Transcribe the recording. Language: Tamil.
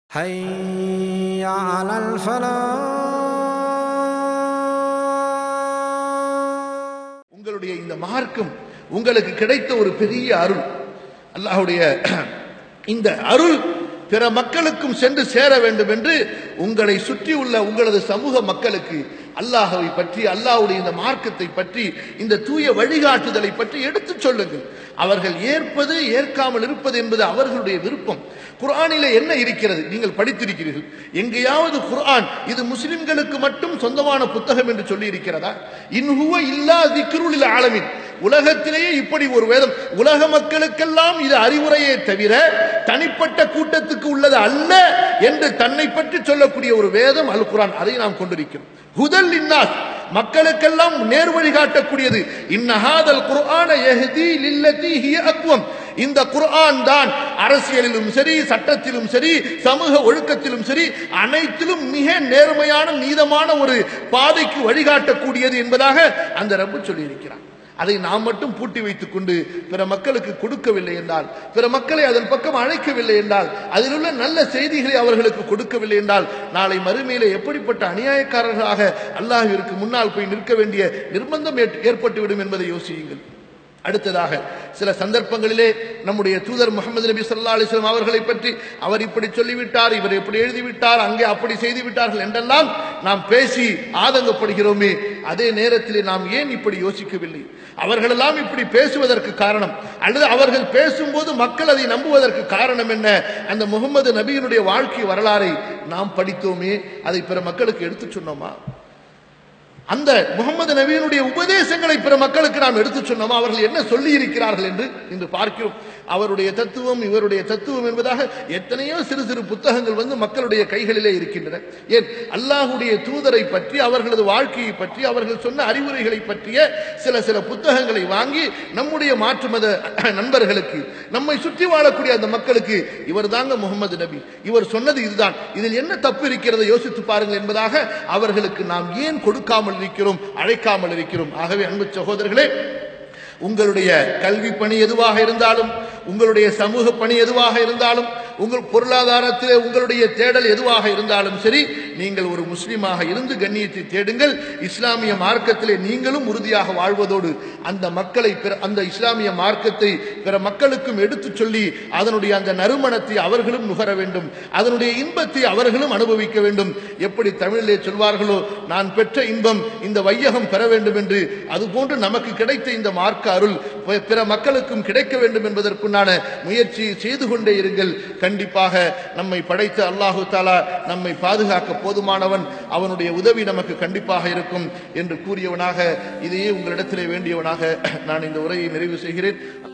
حي على الفلاح உங்களுடைய இந்த மார்க்கம் உங்களுக்கு கிடைத்த ஒரு பெரிய அருள் அல்லாஹ்வுடைய இந்த அருள் பிற மக்களுக்கும் சென்று சேர வேண்டும் என்று உங்களை சுற்றியுள்ள உங்களது சமூக மக்களுக்கு அல்லாஹவை பற்றி அல்லாஹ்வுடைய இந்த மார்க்கத்தை பற்றி இந்த தூய வழிகாட்டுதலை பற்றி எடுத்துச் சொல்லுங்கள் அவர்கள் ஏற்பது ஏற்காமல் இருப்பது என்பது அவர்களுடைய விருப்பம் குர்ஆனிலே என்ன இருக்கிறது நீங்கள் படித்திருக்கிறீர்கள் எங்கேயாவது குர்ஆன் இது முஸ்லிம்களுக்கு மட்டும் சொந்தமான புத்தகம் என்று சொல்லி இருக்கிறதா இன்ஹுவ இல்லா திக்ருலில் ஆலமின் உலகத்திலேயே இப்படி ஒரு வேதம் உலக மக்களுக்கெல்லாம் இது அறிவுரையே தவிர தனிப்பட்ட கூட்டத்துக்கு உள்ளது அல்ல என்று தன்னை பற்றி சொல்லக்கூடிய ஒரு வேதம் அல் குர்ஆன் அதை நாம் கொண்டிருக்கிறோம் ஹுதல் இன்னாஸ் மக்களுக்கெல்லாம் நேர்வழி காட்டக்கூடியது இன்னஹாதல் குர்ஆன யஹ்தி லில்லதி ஹிய அக்வம் இந்த குர்ஆன் தான் அரசியலிலும் சரி சட்டத்திலும் சரி சமூக ஒழுக்கத்திலும் சரி அனைத்திலும் மிக நேர்மையான நீதமான ஒரு பாதைக்கு வழிகாட்டக்கூடியது என்பதாக அந்த ரப்பு சொல்லியிருக்கிறான் அதை நாம் மட்டும் பூட்டி வைத்துக் கொண்டு பிற மக்களுக்கு கொடுக்கவில்லை என்றால் பிற மக்களை அதன் பக்கம் அழைக்கவில்லை என்றால் அதில் உள்ள நல்ல செய்திகளை அவர்களுக்கு கொடுக்கவில்லை என்றால் நாளை மறுமையிலே எப்படிப்பட்ட அநியாயக்காரர்களாக அல்லாஹ்விற்கு முன்னால் போய் நிற்க வேண்டிய நிர்பந்தம் ஏற்- ஏற்பட்டுவிடும் என்பதை யோசியுங்கள் அடுத்ததாக சில சந்தர்ப்பங்களிலே நம்முடைய தூதர் முகமது நபி ஸல்லல்லாஹு அலைஹி வஸல்லம் அவர்களை பற்றி அவர் இப்படி சொல்லிவிட்டார் இவர் இப்படி எழுதிவிட்டார் அங்கே அப்படி செய்து விட்டார்கள் என்றெல்லாம் நாம் பேசி ஆதங்கப்படுகிறோமே அதே நேரத்திலே நாம் ஏன் இப்படி யோசிக்கவில்லை அவர்களெல்லாம் இப்படி பேசுவதற்கு காரணம் அல்லது அவர்கள் பேசும்போது மக்கள் அதை நம்புவதற்கு காரணம் என்ன அந்த முகமது நபியினுடைய வாழ்க்கை வரலாறை நாம் படித்தோமே அதை பிற மக்களுக்கு எடுத்துச் சொன்னோமா அந்த முகமது நபியினுடைய உபதேசங்களை பிற மக்களுக்கு நாம் எடுத்துச் சொன்னோமா அவர்கள் என்ன சொல்லி இருக்கிறார்கள் என்று இன்று பார்க்கிறோம் அவருடைய தத்துவம் இவருடைய தத்துவம் என்பதாக எத்தனையோ சிறு சிறு புத்தகங்கள் வந்து மக்களுடைய கைகளிலே இருக்கின்றன ஏன் அல்லாஹுடைய தூதரை பற்றி அவர்களது வாழ்க்கையை பற்றி அவர்கள் சொன்ன அறிவுரைகளை பற்றிய சில சில புத்தகங்களை வாங்கி நம்முடைய மாற்று மத நண்பர்களுக்கு நம்மை சுற்றி வாழக்கூடிய அந்த மக்களுக்கு இவர் தாங்க முகமது நபி இவர் சொன்னது இதுதான் இதில் என்ன தப்பு இருக்கிறதை யோசித்து பாருங்கள் என்பதாக அவர்களுக்கு நாம் ஏன் கொடுக்காமல் இருக்கிறோம் அழைக்காமல் இருக்கிறோம் ஆகவே அன்பு சகோதரர்களே உங்களுடைய கல்வி பணி எதுவாக இருந்தாலும் உங்களுடைய சமூக பணி எதுவாக இருந்தாலும் உங்கள் பொருளாதாரத்திலே உங்களுடைய தேடல் எதுவாக இருந்தாலும் சரி நீங்கள் ஒரு முஸ்லீமாக இருந்து கண்ணியத்தை தேடுங்கள் இஸ்லாமிய மார்க்கத்திலே நீங்களும் உறுதியாக வாழ்வதோடு அந்த மக்களை பிற- அந்த இஸ்லாமிய மார்க்கத்தை பிற மக்களுக்கும் எடுத்துச் சொல்லி அதனுடைய அந்த நறுமணத்தை அவர்களும் நுகர வேண்டும் அதனுடைய இன்பத்தை அவர்களும் அனுபவிக்க வேண்டும் எப்படி தமிழிலே சொல்வார்களோ நான் பெற்ற இன்பம் இந்த வையகம் பெற வேண்டும் என்று அதுபோன்று நமக்கு கிடைத்த இந்த மார்க்க அருள் பி- பிற மக்களுக்கும் கிடைக்க வேண்டும் என்பதற்குண்டான முயற்சி செய்து கொண்டே இருங்கள் கண்டிப்பாக நம்மை படைத்த அல்லாஹு தாலா நம்மை பாதுகாக்க போதுமானவன் அவனுடைய உதவி நமக்கு கண்டிப்பாக இருக்கும் என்று கூறியவனாக இதையே உங்களிடத்திலே வேண்டியவனாக நான் இந்த உரையை நிறைவு செய்கிறேன்